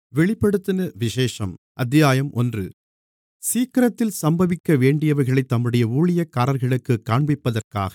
வெளிப்படுத்தின விசேஷம் அத்தியாயம் ஒன்று சீக்கிரத்தில் சம்பவிக்கவேண்டியவைகளைத் தம்முடைய ஊழியக்காரர்களுக்குக் காண்பிப்பதற்காக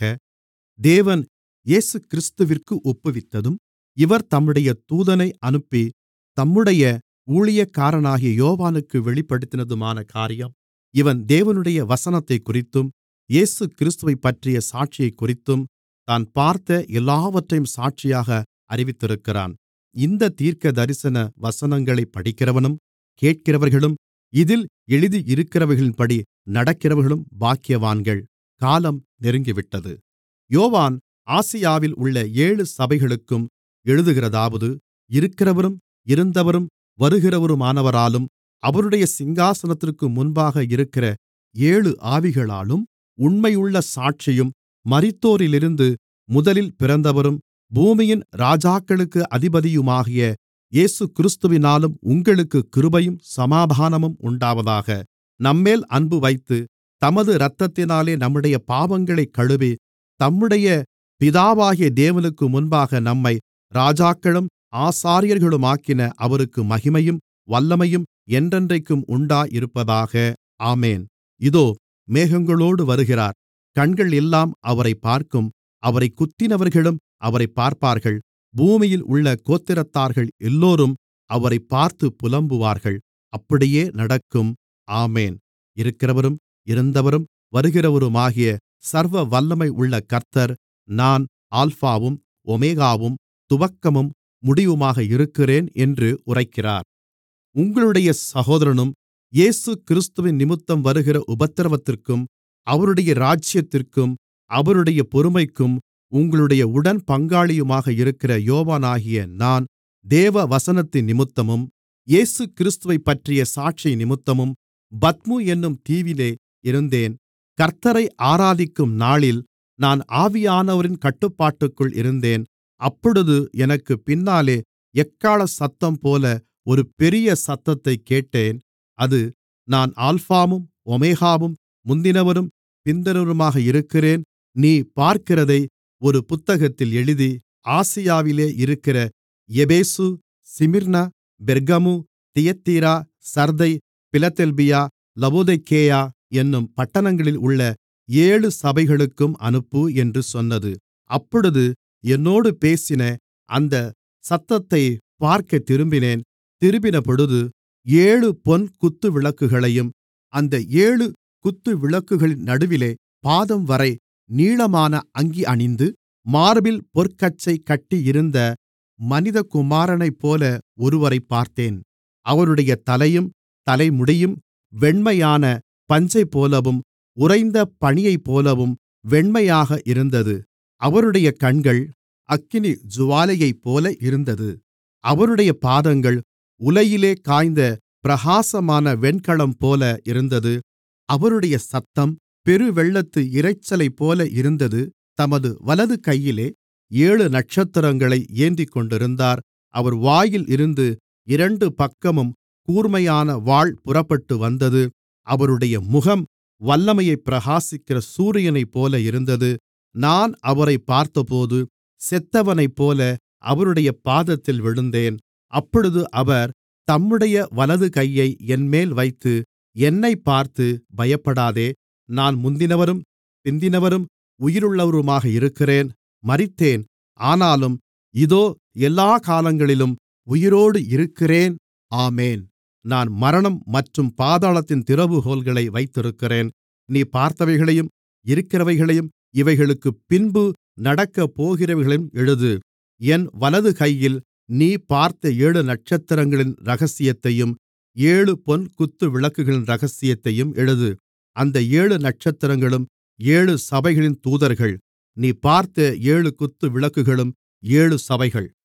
தேவன் இயேசுகிறிஸ்துவிற்கு ஒப்புவித்ததும் இவர் தம்முடைய தூதனை அனுப்பி தம்முடைய ஊழியக்காரனாகிய யோவானுக்கு வெளிப்படுத்தினதுமான காரியம் இவன் தேவனுடைய வசனத்தைக்குறித்தும் இயேசுகிறிஸ்துவைப்பற்றிய சாட்சியைக்குறித்தும் தான் பார்த்த எல்லாவற்றையும் சாட்சியாக அறிவித்திருக்கிறான் இந்தத் தீர்க்கதரிசன வசனங்களைப் படிக்கிறவனும் கேட்கிறவர்களும் இதில் எழுதியிருக்கிறவைகளின்படி நடக்கிறவர்களும் பாக்கியவான்கள் காலம் நெருங்கிவிட்டது யோவான் ஆசியாவில் உள்ள ஏழு சபைகளுக்கும் எழுதுகிறதாவது இருக்கிறவரும் இருந்தவரும் வருகிறவருமானவராலும் அவருடைய சிங்காசனத்திற்கு முன்பாக இருக்கிற ஏழு ஆவிகளாலும் உண்மையுள்ள சாட்சியும் மரித்தோரிலிருந்து முதலில் பிறந்தவரும் பூமியின் ராஜாக்களுக்கு அதிபதியுமாகிய இயேசுகிறிஸ்துவினாலும் உங்களுக்குக் கிருபையும் சமாதானமும் உண்டாவதாக நம்மேல் அன்புவைத்து தமது இரத்தத்தினாலே நம்முடைய பாவங்களைக் கழுவி தம்முடைய பிதாவாகிய தேவனுக்கு முன்பாக நம்மை ராஜாக்களும் ஆசாரியர்களுமாக்கின அவருக்கு மகிமையும் வல்லமையும் என்றென்றைக்கும் உண்டாயிருப்பதாக ஆமென் இதோ மேகங்களோடு வருகிறார் கண்கள் எல்லாம் அவரைப் பார்க்கும் அவரைக் குத்தினவர்களும் அவரைப் பார்ப்பார்கள் பூமியில் உள்ள கோத்திரத்தார்கள் எல்லோரும் அவரைப் பார்த்துப் புலம்புவார்கள் அப்படியே நடக்கும் ஆமென் இருக்கிறவரும் இருந்தவரும் வருகிறவருமாகிய சர்வ வல்லமை உள்ள கர்த்தர் நான் அல்பாவும் ஓமெகாவும் துவக்கமும் முடிவுமாக இருக்கிறேன் என்று உரைக்கிறார் உங்களுடைய சகோதரனும் இயேசுகிறிஸ்துவினிமித்தம் வருகிற உபத்திரவத்திற்கும் அவருடைய ராஜ்யத்திற்கும் அவருடைய பொறுமைக்கும் உங்களுடைய உடன்பங்காளியுமாக இருக்கிற யோவானாகிய நான் தேவவசனத்தினிமித்தமும் இயேசுகிறிஸ்துவைப்பற்றிய சாட்சியினிமித்தமும் பத்மு என்னும் தீவிலே இருந்தேன் கர்த்த்தரை ஆராதிக்கும் நாளில் நான் ஆவியானவரின் கட்டுப்பாட்டுக்குள் இருந்தேன் அப்பொழுது எனக்குப் பின்னாலே எக்காள சத்தம்போல ஒரு பெரிய சத்தத்தைக் கேட்டேன் அது நான் அல்பாவும் ஓமெகாவும் முந்தினவரும் பிந்தினவருமாக இருக்கிறேன் நீ பார்க்கிறதை ஒரு புத்தகத்தில் எழுதி ஆசியாவிலே இருக்கிற Ephesus Smyrna Pergamum Thyatira Sardis Philadelphia Laodicea என்னும் பட்டணங்களில் உள்ள ஏழு சபைகளுக்கும் அனுப்பு என்று சொன்னது அப்பொழுது என்னோடு பேசின அந்த சத்தத்தைப் பார்க்கத் திரும்பினேன் திரும்பினபொழுது ஏழு பொன் குத்துவிளக்குகளையும் அந்த ஏழு குத்துவிளக்குகளின் நடுவிலே பாதம்வரை நீளமான அங்கி அணிந்து மார்பில் பொற்கச்சை கட்டியிருந்த மனிதகுமாரனைப்போல ஒருவரைப் பார்த்தேன் அவருடைய தலையும் தலைமுடியும் வெண்மையான பஞ்சைப்போலவும் உறைந்த பனியைப்போலவும் வெண்மையாக இருந்தது அவருடைய கண்கள் அக்கினி ஜூவாலையைப்போல இருந்தது அவருடைய பாதங்கள் உலையிலே காய்ந்த பிரகாசமான வெண்கலம்போல இருந்தது அவருடைய சத்தம் பெருவெள்ளத்து இரைச்சலைப்போல இருந்தது தமது வலது கையிலே ஏழு நட்சத்திரங்களை ஏந்திக்கொண்டிருந்தார் அவர் வாயில் இருந்து இரண்டு பக்கமும் கூர்மையான வாள் புறப்பட்டு வந்தது அவருடைய முகம் வல்லமையைப் பிரகாசிக்கிற சூரியனைப்போல இருந்தது நான் அவரைப் பார்த்தபோது செத்தவனைப்போல அவருடைய பாதத்தில் விழுந்தேன் அப்பொழுது அவர் தம்முடைய வலது கையை என்மேல் வைத்து என்னைப் பார்த்து பயப்படாதே நான் முந்தினவரும் பிந்தினவரும் உயிருள்ளவருமாக இருக்கிறேன் மரித்தேன் ஆனாலும் இதோ எல்லா காலங்களிலும் உயிரோடு இருக்கிறேன் ஆமேன் நான் மரணம் மற்றும் பாதாளத்தின் திறவுகோல்களை வைத்திருக்கிறேன் நீ பார்த்தவைகளையும் இருக்கிறவைகளையும் இவைகளுக்குப் பின்பு நடக்கப்போகிறவைகளையும் எழுது என் வலது கையில் நீ பார்த்த ஏழு நட்சத்திரங்களின் இரகசியத்தையும் ஏழு பொன் குத்து விளக்குகளின் இரகசியத்தையும் எழுது அந்த ஏழு நட்சத்திரங்களும் ஏழு சபைகளின் தூதர்கள் நீ பார்த்த ஏழு குத்து விளக்குகளும் ஏழு சபைகள்